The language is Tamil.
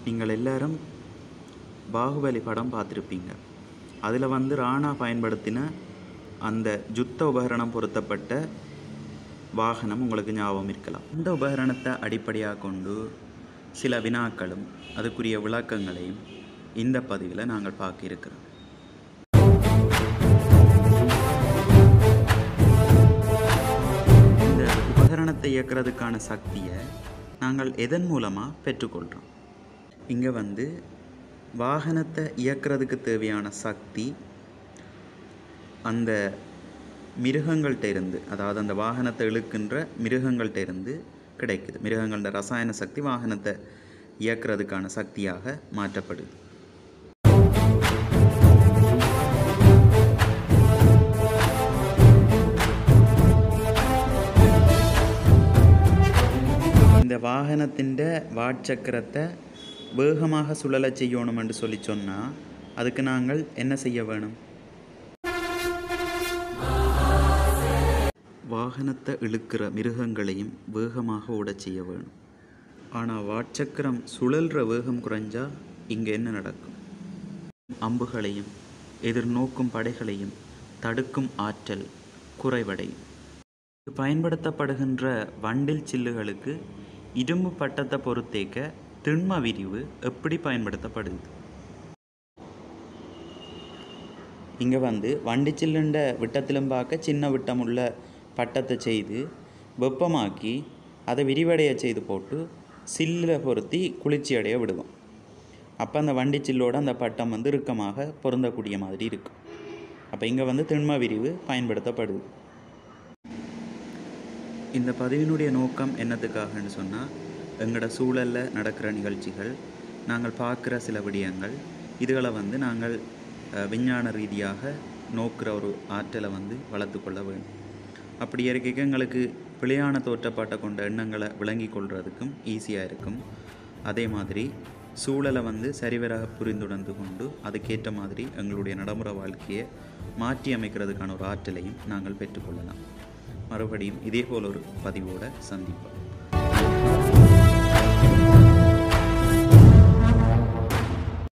நீங்கள் எல்லாரும் பாகுபலி படம் பார்த்துருப்பீங்க அதில் வந்து ராணா பயன்படுத்தின அந்த யுத்த உபகரணம் பொருத்தப்பட்ட வாகனம் உங்களுக்கு ஞாபகம் இருக்கலாம் இந்த உபகரணத்தை அடிப்படையாக கொண்டு சில வினாக்களும் அதுக்குரிய விளக்கங்களையும் இந்த பதிவில் நாங்கள் பார்க்க இருக்கிறோம் இந்த உபகரணத்தை இயக்கிறதுக்கான சக்தியை நாங்கள் எதன் மூலமாக பெற்றுக்கொள்கிறோம் இங்கே வந்து வாகனத்தை இயக்கிறதுக்கு தேவையான சக்தி அந்த மிருகங்கள்கிட்ட இருந்து அதாவது அந்த வாகனத்தை இழுக்கின்ற மிருகங்கள்கிட்ட இருந்து கிடைக்குது மிருகங்களோட ரசாயன சக்தி வாகனத்தை இயக்கிறதுக்கான சக்தியாக மாற்றப்படுது இந்த வாகனத்தின் வாட்சக்கரத்தை வேகமாக சுழலச் செய்யணும் என்று சொல்லி சொன்னால் அதுக்கு நாங்கள் என்ன செய்ய வேணும் வாகனத்தை இழுக்கிற மிருகங்களையும் வேகமாக ஓடச் செய்ய வேணும் ஆனால் வாட்சக்கரம் சுழல்ற வேகம் குறைஞ்சா இங்கே என்ன நடக்கும் அம்புகளையும் எதிர்நோக்கும் படைகளையும் தடுக்கும் ஆற்றல் குறைவடையும் பயன்படுத்தப்படுகின்ற வண்டில் சில்லுகளுக்கு இரும்பு பட்டத்தை பொறுத்தேக்க திண்ம விரிவு எப்படி பயன்படுத்தப்படுது இங்கே வந்து வண்டி சில்லுண்ட விட்டத்திலும் பார்க்க சின்ன விட்டமுள்ள பட்டத்தை செய்து வெப்பமாக்கி அதை விரிவடைய செய்து போட்டு சில்லில் பொருத்தி குளிர்ச்சி அடைய விடுவோம் அப்போ அந்த வண்டி சில்லோட அந்த பட்டம் வந்து இறுக்கமாக பொருந்தக்கூடிய மாதிரி இருக்கும் அப்போ இங்கே வந்து திண்ம விரிவு பயன்படுத்தப்படுது இந்த பதிவினுடைய நோக்கம் என்னத்துக்காகன்னு சொன்னால் எங்களோட சூழலில் நடக்கிற நிகழ்ச்சிகள் நாங்கள் பார்க்குற சில விடயங்கள் இதுகளை வந்து நாங்கள் அஹ், விஞ்ஞான ரீதியாக நோக்கிற ஒரு ஆற்றலை வந்து வளர்த்து கொள்ள வேண்டும் அப்படி இருக்க எங்களுக்கு பிழையான தோற்றப்பாட்டை கொண்ட எண்ணங்களை விளங்கி கொள்றதுக்கும் ஈஸியாக இருக்கும் அதே மாதிரி சூழலை வந்து சரிவராக புரிந்துணர்ந்து கொண்டு அதுக்கேற்ற மாதிரி எங்களுடைய நடைமுறை வாழ்க்கையை மாற்றி அமைக்கிறதுக்கான ஒரு ஆற்றலையும் நாங்கள் பெற்றுக்கொள்ளலாம் மறுபடியும் இதே போல் ஒரு பதிவோடு சந்திப்போம்